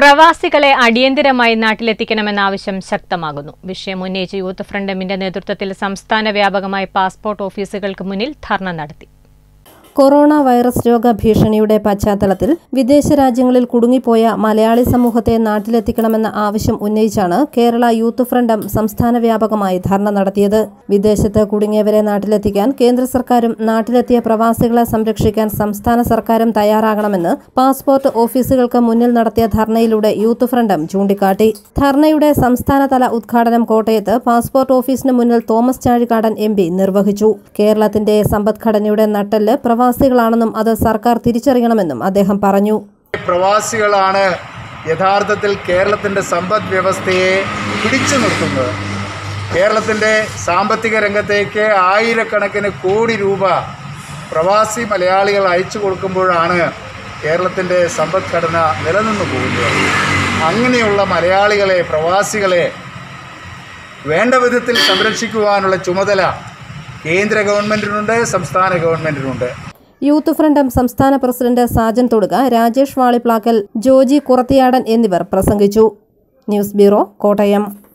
പ്രവാസികളെ അടിയന്തരമായി നാട്ടിലെത്തിക്കണമെന്ന ആവശ്യം ശക്തമാകുന്നു വിഷയം ഉന്നയിച്ച് യൂത്ത് ഫ്രണ്ട് എമ്മിന്റെ നേതൃത്വത്തിൽ സംസ്ഥാന വ്യാപകമായി പാസ്പോർട്ട് ഓഫീസുകൾക്ക് മുന്നിൽ ധർണ നടത്തി കൊറോണ വൈറസ് രോഗ ഭീഷണിയുടെ പശ്ചാത്തലത്തിൽ വിദേശ രാജ്യങ്ങളിൽ കുടുങ്ങിപ്പോയ മലയാളി സമൂഹത്തെ നാട്ടിലെത്തിക്കണമെന്ന ആവശ്യം ഉന്നയിച്ചാണ് കേരള യൂത്ത് ഫ്രണ്ട് എം സംസ്ഥാന വ്യാപകമായി ധർണ നടത്തിയത് വിദേശത്ത് കുടുങ്ങിയവരെ നാട്ടിലെത്തിക്കാൻ കേന്ദ്ര സർക്കാരും നാട്ടിലെത്തിയ പ്രവാസികളെ സംരക്ഷിക്കാൻ സംസ്ഥാന സർക്കാരും തയ്യാറാകണമെന്ന് പാസ്പോർട്ട് ഓഫീസുകൾക്ക് മുന്നിൽ നടത്തിയ ധർണയിലൂടെ യൂത്ത് ഫ്രണ്ട് എം ചൂണ്ടിക്കാട്ടി ധർണയുടെ സംസ്ഥാനതല ഉദ്ഘാടനം കോട്ടയത്ത് പാസ്പോർട്ട് ഓഫീസിന് മുന്നിൽ തോമസ് ചാഴികാടൻ എം പി നിർവഹിച്ചു കേരളത്തിന്റെ സമ്പദ്ഘടനയുടെ നട്ടെല്ല് പ്രവാസികളാണെന്നും അത് സർക്കാർ തിരിച്ചറിയണമെന്നും അദ്ദേഹം പറഞ്ഞു പ്രവാസികളാണ് യഥാർത്ഥത്തിൽ കേരളത്തിൻ്റെ സമ്പദ് വ്യവസ്ഥയെ പിടിച്ചു നിർത്തുന്നത് കേരളത്തിൻ്റെ സാമ്പത്തിക രംഗത്തേക്ക് ആയിരക്കണക്കിന് കോടി രൂപ പ്രവാസി മലയാളികൾ അയച്ചു കൊടുക്കുമ്പോഴാണ് കേരളത്തിൻ്റെ സമ്പദ്ഘടന നിലനിന്നു പോകുന്നത് അങ്ങനെയുള്ള മലയാളികളെ പ്രവാസികളെ വേണ്ട വിധത്തിൽ സംരക്ഷിക്കുവാനുള്ള ചുമതല കേന്ദ്ര ഗവൺമെൻറ്റിനുണ്ട് സംസ്ഥാന ഗവൺമെൻറ്റിനുണ്ട് യൂത്ത് ഫ്രണ്ട് എം സംസ്ഥാന പ്രസിഡന്റ് സാജൻ തൊടുക രാജേഷ് വാളിപ്ലാക്കൽ ജോജി കുറത്തിയാടൻ എന്നിവർ പ്രസംഗിച്ചു ന്യൂസ് ബ്യൂറോ കോട്ടയം